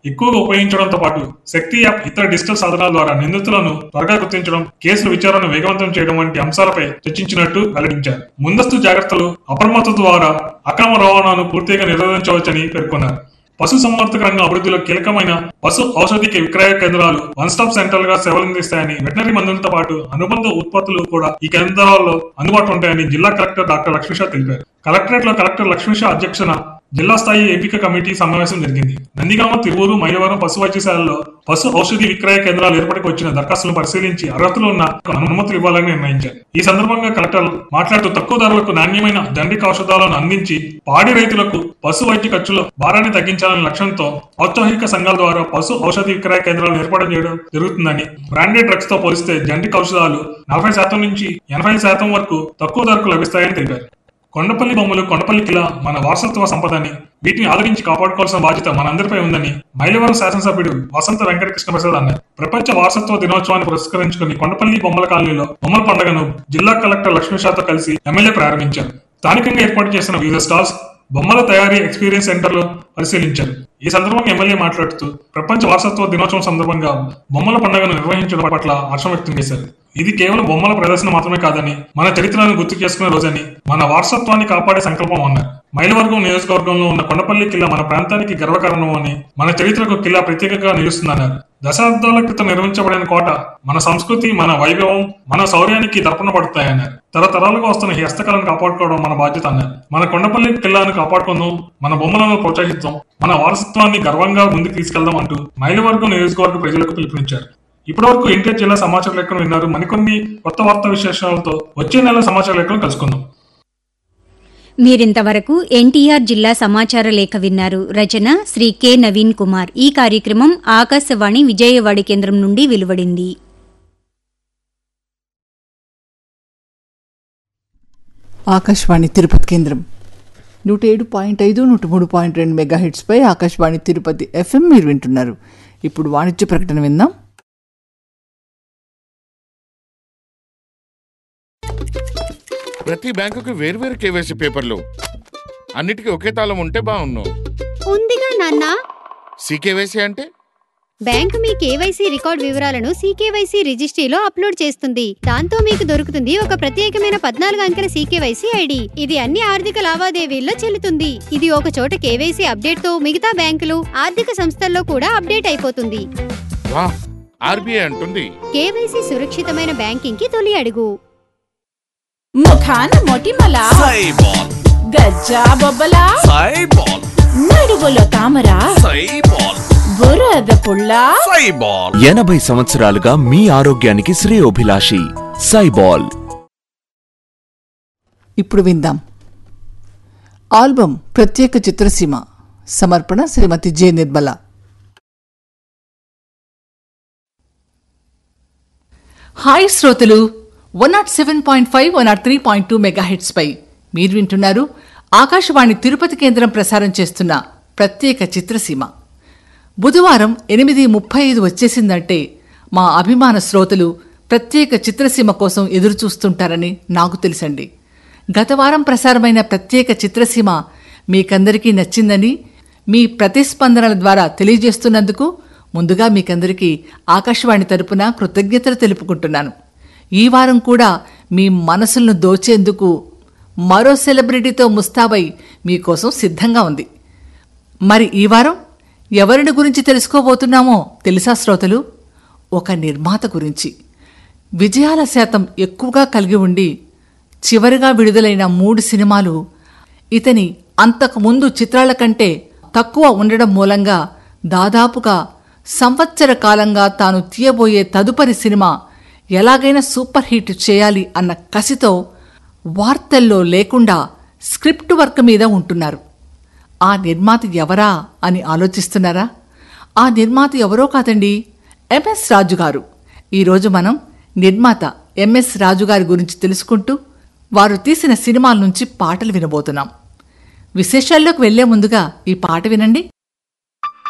ఎక్కువగా ఉపయోగించడంతో పాటు శక్తి యాప్ ఇతర డిజిటల్ సాధనాల ద్వారా నిందితులను త్వరగా గుర్తించడం కేసుల విచారణ వేగవంతం చేయడం వంటి అంశాలపై చర్చించినట్టు వెల్లడించారు ముందస్తు జాగ్రత్తలు అప్రమత్తత ద్వారా అక్రమ రవాణాను పూర్తిగా నిరోధించవచ్చని పేర్కొన్నారు పశు సంవర్ధక రంగం అభివృద్ధిలో కీలకమైన పశు ఔషధికి విక్రయ కేంద్రాలు వన్ స్టాప్ సెంటర్లు గా సేవలందిస్తాయని వెటనరీ మందులతో పాటు అనుబంధ ఉత్పత్తులు కూడా ఈ కేంద్రాల్లో అందుబాటులో ఉంటాయని జిల్లా కలెక్టర్ డాక్టర్ లక్ష్మీషా తెలిపారు కలెక్టరేట్ లో కలెక్టర్ లక్ష్మీషా అధ్యక్షన జిల్లా స్థాయి ఎంపిక కమిటీ సమావేశం జరిగింది నందిగామ తిరువూరు మైలవరం పశు వైద్యశాలలో పశు ఔషధి విక్రయ కేంద్రాలు ఏర్పాటుకు వచ్చిన దరఖాస్తులను పరిశీలించి అర్హతలు ఉన్న అనుమతులు ఇవ్వాలని నిర్ణయించారు ఈ సందర్భంగా కలెక్టర్ మాట్లాడుతూ తక్కువ ధరలకు నాణ్యమైన దండిక ఔషధాలను అందించి పాడి రైతులకు పశు వైద్య ఖర్చుల భారాన్ని తగ్గించాలనే లక్ష్యంతో ఔత్సాహిక సంఘాల ద్వారా పశు ఔషధి విక్రయ కేంద్రాలను ఏర్పాటు చేయడం జరుగుతుందని బ్రాండెడ్ డ్రగ్స్ తో పోలిస్తే జండిక ఔషధాలు నలభై శాతం నుంచి ఎనభై శాతం వరకు తక్కువ ధరకు లభిస్తాయని తెలిపారు కొండపల్లి బొమ్మలు కొండపల్లి కిలా మన వారసత్వ సంపదని వీటిని ఆదరించి కాపాడుకోవాల్సిన బాధ్యత మనందరిపై ఉందని మైలవరం శాసనసభ్యుడు వసంత వెంకటకృష్ణ ప్రసాద్ అన్నారు ప్రపంచ వారసత్వ దినోత్సవాన్ని పురస్కరించుకుని కొండపల్లి బొమ్మల కాలనీలో బొమ్మల పండుగను జిల్లా కలెక్టర్ లక్ష్మీషాతో కలిసి ఎమ్మెల్యే ప్రారంభించారు స్థానికంగా ఏర్పాటు చేసిన వివిధ స్టాల్స్ బొమ్మల తయారీ ఎక్స్పీరియన్స్ సెంటర్ లో పరిశీలించారు ఈ సందర్భంగా ఎమ్మెల్యే మాట్లాడుతూ ప్రపంచ వారసత్వ దినోత్సవం సందర్భంగా బొమ్మల పండుగను నిర్వహించడం పట్ల హర్షం వ్యక్తం చేశారు ఇది కేవలం బొమ్మల ప్రదర్శన మాత్రమే కాదని మన చరిత్రను గుర్తు చేసుకునే రోజని మన వారసత్వాన్ని కాపాడే సంకల్పం అన్నారు మైలవర్గం నియోజకవర్గంలో ఉన్న కొండపల్లి కిల్లా మన ప్రాంతానికి గర్వకారణం అని మన చరిత్రకు కిల్లా ప్రత్యేకంగా నిలుస్తుందన్నారు దశాబ్దాల క్రితం నిర్మించబడిన కోట మన సంస్కృతి మన వైభవం మన శౌర్యానికి దర్పణ పడతాయన్నారు తరతరాలుగా వస్తున్న ఈ హస్తకళను కాపాడుకోవడం మన బాధ్యత అన్నారు మన కొండపల్లి కిల్లాను కాపాడుకుందాం మన బొమ్మలను ప్రోత్సహిద్దాం మన వారసత్వాన్ని గర్వంగా ముందుకు తీసుకెళ్దాం అంటూ మైలవర్గం నియోజకవర్గ ప్రజలకు పిలుపునిచ్చారు ఇప్పటివరకు ఎన్టీఆర్ జిల్లా సమాచార లేఖను విన్నారు మరికొన్ని కొత్త వార్తా విశేషాలతో వచ్చే నెల సమాచార లేఖను కలుసుకుందాం మీరింతవరకు ఎన్టీఆర్ జిల్లా సమాచార లేఖ విన్నారు రచన శ్రీ కె నవీన్ కుమార్ ఈ కార్యక్రమం ఆకాశవాణి విజయవాడ కేంద్రం నుండి వెలువడింది ఆకాశవాణి తిరుపతి కేంద్రం నూట ఏడు పాయింట్ ఐదు నూట మూడు పాయింట్ రెండు మెగా పై ఆకాశవాణి తిరుపతి ఎఫ్ఎం మీరు వింటున్నారు ఇప్పుడు వాణిజ్య ప్రకటన విందాం ప్రతి బ్యాంకుకి వేర్వేరు కేవైసీ పేపర్లు అన్నిటికీ ఒకే తాళం ఉంటే బాగున్ను ఉందిగా నాన్న సీకేవైసీ అంటే బ్యాంకు మీ కేవైసీ రికార్డ్ వివరాలను సీకేవైసీ రిజిస్ట్రీలో అప్లోడ్ చేస్తుంది దాంతో మీకు దొరుకుతుంది ఒక ప్రత్యేకమైన పద్నాలుగు అంకెల సీకేవైసీ ఐడి ఇది అన్ని ఆర్థిక లావాదేవీల్లో చెల్లుతుంది ఇది ఒక చోట కేవైసీ అప్డేట్ తో మిగతా బ్యాంకులు ఆర్థిక సంస్థల్లో కూడా అప్డేట్ అయిపోతుంది వా ఆర్బీఐ అంటుంది కేవైసీ సురక్షితమైన బ్యాంకింగ్ కి తొలి అడుగు ముఖాన మొటిమల సైబాల్ గజ్జా బొబ్బల సైబాల్ నడుగులో తామర సైబాల్ బురద పుల్ల సైబాల్ ఎనభై సంవత్సరాలుగా మీ ఆరోగ్యానికి శ్రేయోభిలాషి సైబాల్ ఇప్పుడు విందాం ఆల్బమ్ ప్రత్యేక చిత్రసీమ సమర్పణ శ్రీమతి జె నిర్మల హాయ్ శ్రోతలు one nought seven point five one nought three point two mega పై మీరు వింటున్నారు ఆకాశవాణి తిరుపతి కేంద్రం ప్రసారం చేస్తున్న ప్రత్యేక చిత్రసీమ బుధవారం ఎనిమిది ముప్పై ఐదు వచ్చేసిందంటే మా అభిమాన శ్రోతలు ప్రత్యేక చిత్రసీమ కోసం ఎదురు చూస్తుంటారని నాకు తెలుసండి గత వారం ప్రసారమైన ప్రత్యేక చిత్రసీమ మీకందరికీ నచ్చిందని మీ ప్రతిస్పందనల ద్వారా తెలియజేస్తున్నందుకు ముందుగా మీకందరికీ ఆకాశవాణి తరపున కృతజ్ఞతలు తెలుపుకుంటున్నాను ఈ వారం కూడా మీ మనసులను దోచేందుకు మరో సెలబ్రిటీతో ముస్తాబై మీకోసం సిద్ధంగా ఉంది మరి ఈ వారం ఎవరిని గురించి తెలుసుకోబోతున్నామో తెలుసా శ్రోతలు ఒక నిర్మాత గురించి విజయాల శాతం ఎక్కువగా కలిగి ఉండి చివరిగా విడుదలైన మూడు సినిమాలు ఇతని అంతకు ముందు చిత్రాల కంటే తక్కువ ఉండడం మూలంగా దాదాపుగా సంవత్సర కాలంగా తాను తీయబోయే తదుపరి సినిమా ఎలాగైనా సూపర్ హిట్ చేయాలి అన్న కసితో వార్తల్లో లేకుండా స్క్రిప్ట్ వర్క్ మీద ఉంటున్నారు ఆ నిర్మాత ఎవరా అని ఆలోచిస్తున్నారా ఆ నిర్మాత ఎవరో కాదండి ఎంఎస్ రాజు గారు ఈరోజు మనం నిర్మాత ఎంఎస్ రాజు గారి గురించి తెలుసుకుంటూ వారు తీసిన సినిమాల నుంచి పాటలు వినబోతున్నాం విశేషాల్లోకి వెళ్లే ముందుగా ఈ పాట వినండి